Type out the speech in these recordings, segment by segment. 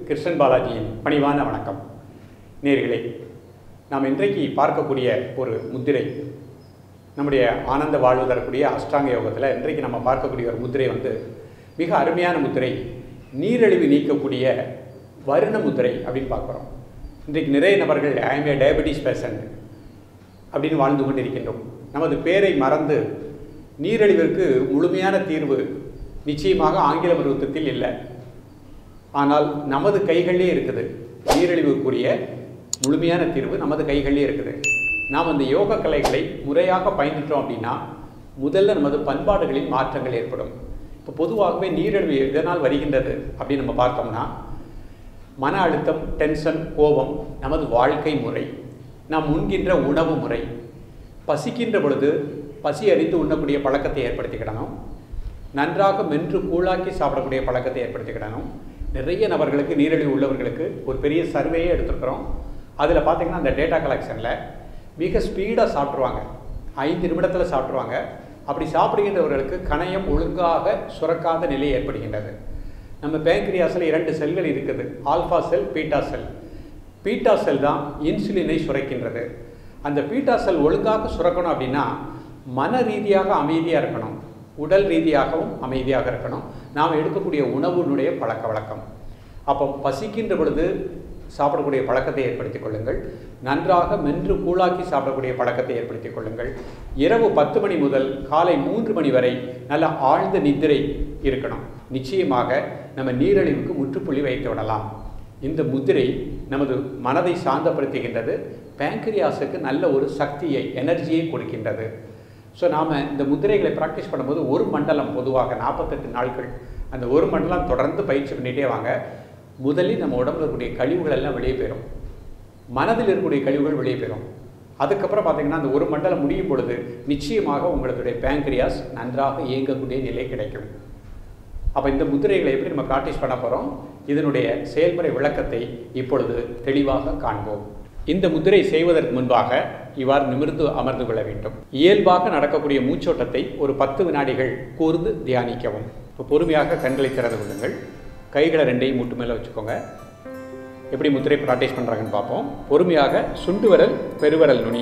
கிருஷ்ணன் பாலாஜியின் பணிவான வணக்கம் நேர்களே நாம் இன்றைக்கு பார்க்கக்கூடிய ஒரு முத்திரை நம்முடைய ஆனந்த வாழ்வு தரக்கூடிய அஷ்டாங்க யோகத்தில் இன்றைக்கு நம்ம பார்க்கக்கூடிய ஒரு முத்திரை வந்து மிக அருமையான முத்திரை நீரிழிவு நீக்கக்கூடிய வருண முத்திரை அப்படின்னு பார்க்குறோம் இன்றைக்கு நிறைய நபர்கள் ஐஎம் ஏ டயபெட்டிஸ் பேஷண்ட் அப்படின்னு வாழ்ந்து கொண்டிருக்கின்றோம் நமது பேரை மறந்து நீரிழிவிற்கு முழுமையான தீர்வு நிச்சயமாக ஆங்கில மருத்துவத்தில் இல்லை ஆனால் நமது கைகளிலே இருக்குது நீரிழிவுக்குரிய முழுமையான தீர்வு நமது கைகளிலே இருக்குது நாம் அந்த யோக கலைகளை முறையாக பயந்துட்டோம் அப்படின்னா முதல்ல நமது பண்பாடுகளில் மாற்றங்கள் ஏற்படும் இப்போ பொதுவாகவே நீரிழிவு எதனால் வருகின்றது அப்படின்னு நம்ம பார்த்தோம்னா மன அழுத்தம் டென்ஷன் கோபம் நமது வாழ்க்கை முறை நாம் உண்கின்ற உணவு முறை பசிக்கின்ற பொழுது பசி அறிந்து உண்ணக்கூடிய பழக்கத்தை ஏற்படுத்திக்கிடணும் நன்றாக மென்று கூழாக்கி சாப்பிடக்கூடிய பழக்கத்தை ஏற்படுத்திக்கிடணும் நிறைய நபர்களுக்கு நீரிழிவு உள்ளவர்களுக்கு ஒரு பெரிய சர்வேயே எடுத்துருக்குறோம் அதில் பார்த்தீங்கன்னா அந்த டேட்டா கலெக்ஷனில் மிக ஸ்பீடாக சாப்பிட்ருவாங்க ஐந்து நிமிடத்தில் சாப்பிட்ருவாங்க அப்படி சாப்பிடுகின்றவர்களுக்கு கணையம் ஒழுங்காக சுரக்காத நிலை ஏற்படுகின்றது நம்ம பேங்க்ரியாஸில் இரண்டு செல்கள் இருக்குது alpha cell beta cell beta cell தான் இன்சுலினை சுரக்கின்றது அந்த பீட்டா செல் ஒழுங்காக சுரக்கணும் அப்படின்னா மன ரீதியாக அமைதியாக இருக்கணும் உடல் ரீதியாகவும் அமைதியாக இருக்கணும் நாம் எடுக்கக்கூடிய உணவுனுடைய பழக்க வழக்கம் அப்போ பசிக்கின்ற பொழுது சாப்பிடக்கூடிய பழக்கத்தை ஏற்படுத்திக் கொள்ளுங்கள் நன்றாக மென்று கூழாக்கி சாப்பிடக்கூடிய பழக்கத்தை ஏற்படுத்திக் கொள்ளுங்கள் இரவு பத்து மணி முதல் காலை மூன்று மணி வரை நல்ல ஆழ்ந்த நித்திரை இருக்கணும் நிச்சயமாக நம்ம நீரிழிவுக்கு முற்றுப்புள்ளி வைத்து விடலாம் இந்த முதிரை நமது மனதை சாந்தப்படுத்துகின்றது பேங்க்ரியாஸுக்கு நல்ல ஒரு சக்தியை எனர்ஜியை கொடுக்கின்றது ஸோ நாம் இந்த முதிரைகளை ப்ராக்டிஸ் பண்ணும்போது ஒரு மண்டலம் பொதுவாக நாற்பத்தெட்டு நாட்கள் அந்த ஒரு மண்டலம் தொடர்ந்து பயிற்சி பண்ணிகிட்டே வாங்க முதலில் நம்ம உடம்புல இருக்கக்கூடிய கழிவுகள் எல்லாம் வெளியே போயிடும் மனதில் இருக்கக்கூடிய கழிவுகள் வெளியே போயிடும் அதுக்கப்புறம் பார்த்தீங்கன்னா அந்த ஒரு மண்டலம் முடியும் பொழுது நிச்சயமாக உங்களுடைய பேங்க்ரியாஸ் நன்றாக இயங்கக்கூடிய நிலை கிடைக்கும் அப்போ இந்த முதிரைகளை எப்படி நம்ம ப்ராக்டிஸ் பண்ண போகிறோம் இதனுடைய செயல்முறை விளக்கத்தை இப்பொழுது தெளிவாக காண்போம் இந்த முதிரை செய்வதற்கு முன்பாக இவ்வாறு நிமிர்ந்து அமர்ந்து கொள்ள வேண்டும் இயல்பாக நடக்கக்கூடிய மூச்சோட்டத்தை ஒரு பத்து வினாடிகள் கூர்ந்து தியானிக்கவும் இப்போ பொறுமையாக கண்களை திறந்து கொள்ளுங்கள் கைகளை ரெண்டையும் மூட்டு மேலே வச்சுக்கோங்க எப்படி முத்திரை ப்ராக்டிஸ் பண்ணுறாங்கன்னு பார்ப்போம் பொறுமையாக சுண்டு விரல் பெருவிரல் நுனி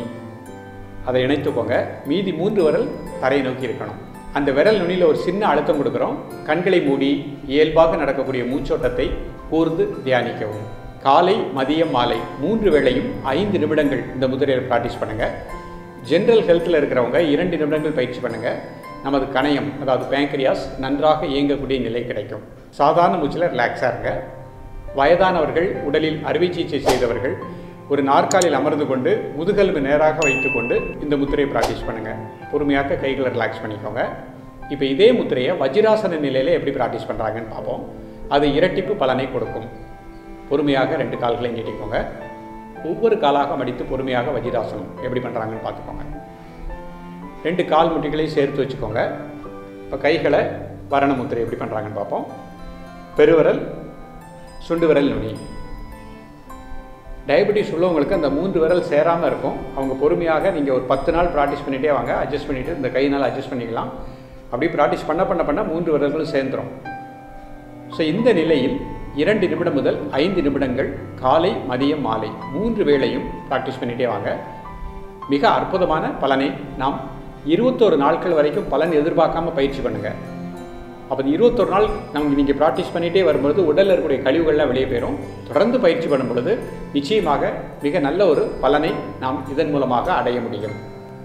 அதை இணைத்துக்கோங்க மீதி மூன்று விரல் தரையை நோக்கி இருக்கணும் அந்த விரல் நுனியில் ஒரு சின்ன அழுத்தம் கொடுக்குறோம் கண்களை மூடி இயல்பாக நடக்கக்கூடிய மூச்சோட்டத்தை கூர்ந்து தியானிக்கவும் காலை மதியம் மாலை மூன்று வேளையும் ஐந்து நிமிடங்கள் இந்த முதிரையை ப்ராக்டிஸ் பண்ணுங்கள் ஜென்ரல் ஹெல்த்தில் இருக்கிறவங்க இரண்டு நிமிடங்கள் பயிற்சி பண்ணுங்கள் நமது கணையம் அதாவது பேங்க்ரியாஸ் நன்றாக இயங்கக்கூடிய நிலை கிடைக்கும் சாதாரண மூச்சில் ரிலாக்ஸாக இருங்க வயதானவர்கள் உடலில் அறுவை சிகிச்சை செய்தவர்கள் ஒரு நாற்காலில் அமர்ந்து கொண்டு முதுகெலும்பு நேராக வைத்துக்கொண்டு இந்த முத்திரையை ப்ராக்டிஸ் பண்ணுங்கள் பொறுமையாக கைகளை ரிலாக்ஸ் பண்ணிக்கோங்க இப்போ இதே முத்திரையை வஜ்ராசன நிலையில் எப்படி ப்ராக்டிஸ் பண்ணுறாங்கன்னு பார்ப்போம் அது இரட்டிப்பு பலனை கொடுக்கும் பொறுமையாக ரெண்டு கால்களை நீட்டிக்கோங்க ஒவ்வொரு காலாக மடித்து பொறுமையாக வஜ்ராசனம் எப்படி பண்ணுறாங்கன்னு பார்த்துக்கோங்க ரெண்டு கால் முட்டிகளையும் சேர்த்து வச்சுக்கோங்க இப்போ கைகளை வரண முத்திரை எப்படி பண்ணுறாங்கன்னு பார்ப்போம் பெருவிரல் சுண்டு விரல் நுனி டயபெட்டிஸ் உள்ளவங்களுக்கு அந்த மூன்று விரல் சேராமல் இருக்கும் அவங்க பொறுமையாக நீங்கள் ஒரு பத்து நாள் ப்ராக்டிஸ் பண்ணிகிட்டே வாங்க அட்ஜஸ்ட் பண்ணிவிட்டு இந்த கையினால் அட்ஜஸ்ட் பண்ணிக்கலாம் அப்படி ப்ராக்டிஸ் பண்ண பண்ண பண்ண மூன்று விரல்களும் சேர்ந்துடும் ஸோ இந்த நிலையில் இரண்டு நிமிடம் முதல் ஐந்து நிமிடங்கள் காலை மதியம் மாலை மூன்று வேளையும் ப்ராக்டிஸ் பண்ணிகிட்டே வாங்க மிக அற்புதமான பலனை நாம் இருபத்தோரு நாட்கள் வரைக்கும் பலன் எதிர்பார்க்காம பயிற்சி பண்ணுங்கள் அப்போ இருபத்தொரு நாள் நமக்கு நீங்கள் ப்ராக்டிஸ் பண்ணிகிட்டே வரும்பொழுது உடலில் இருக்கக்கூடிய கழிவுகள்லாம் வெளியே போயிடும் தொடர்ந்து பயிற்சி பண்ணும் பொழுது நிச்சயமாக மிக நல்ல ஒரு பலனை நாம் இதன் மூலமாக அடைய முடியும்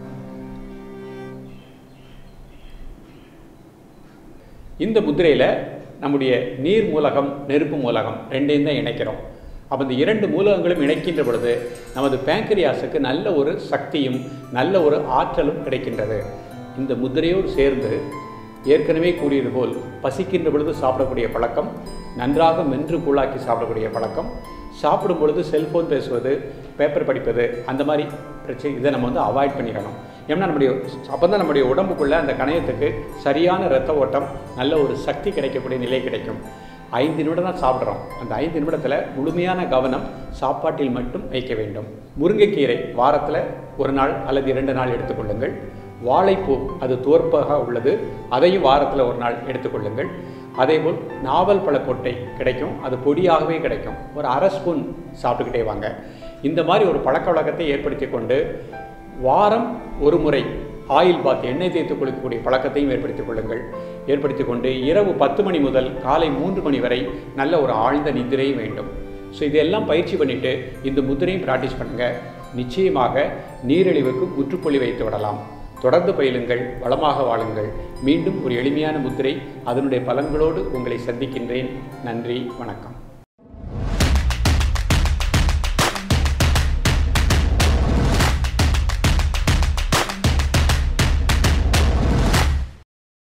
இந்த முதிரையில் நம்முடைய நீர் மூலகம் நெருப்பு மூலகம் ரெண்டையும் தான் இணைக்கிறோம் அப்போ இந்த இரண்டு மூலகங்களும் இணைக்கின்ற பொழுது நமது பேங்கரியாஸுக்கு நல்ல ஒரு சக்தியும் நல்ல ஒரு ஆற்றலும் கிடைக்கின்றது இந்த முதிரையோடு சேர்ந்து ஏற்கனவே கூறியது போல் பசிக்கின்ற பொழுது சாப்பிடக்கூடிய பழக்கம் நன்றாக மென்று கூழாக்கி சாப்பிடக்கூடிய பழக்கம் சாப்பிடும் பொழுது செல்ஃபோன் பேசுவது பேப்பர் படிப்பது அந்த மாதிரி பிரச்சனை இதை நம்ம வந்து அவாய்ட் பண்ணிக்கணும் ஏன்னா நம்முடைய அப்போ தான் நம்முடைய உடம்புக்குள்ளே அந்த கணையத்துக்கு சரியான இரத்த ஓட்டம் நல்ல ஒரு சக்தி கிடைக்கக்கூடிய நிலை கிடைக்கும் ஐந்து நிமிடம் தான் சாப்பிட்றோம் அந்த ஐந்து நிமிடத்தில் முழுமையான கவனம் சாப்பாட்டில் மட்டும் வைக்க வேண்டும் முருங்கைக்கீரை வாரத்தில் ஒரு நாள் அல்லது இரண்டு நாள் எடுத்துக்கொள்ளுங்கள் வாழைப்பூ அது தோற்பாக உள்ளது அதையும் வாரத்தில் ஒரு நாள் எடுத்துக்கொள்ளுங்கள் அதேபோல் நாவல் பழ கொட்டை கிடைக்கும் அது பொடியாகவே கிடைக்கும் ஒரு அரை ஸ்பூன் சாப்பிட்டுக்கிட்டே வாங்க இந்த மாதிரி ஒரு பழக்க வழக்கத்தை ஏற்படுத்தி கொண்டு வாரம் ஒரு முறை ஆயில் பாத் எண்ணெய் தேய்த்து குளிக்கக்கூடிய பழக்கத்தையும் ஏற்படுத்திக் கொள்ளுங்கள் ஏற்படுத்தி கொண்டு இரவு பத்து மணி முதல் காலை மூன்று மணி வரை நல்ல ஒரு ஆழ்ந்த நிதிரையும் வேண்டும் ஸோ இதெல்லாம் பயிற்சி பண்ணிவிட்டு இந்த முதிரையும் ப்ராக்டிஸ் பண்ணுங்கள் நிச்சயமாக நீரிழிவுக்கு முற்றுப்புள்ளி வைத்து விடலாம் தொடர்ந்து பயிலுங்கள் வளமாக வாழுங்கள் மீண்டும் ஒரு எளிமையான முத்திரை அதனுடைய பலன்களோடு உங்களை சந்திக்கின்றேன் நன்றி வணக்கம்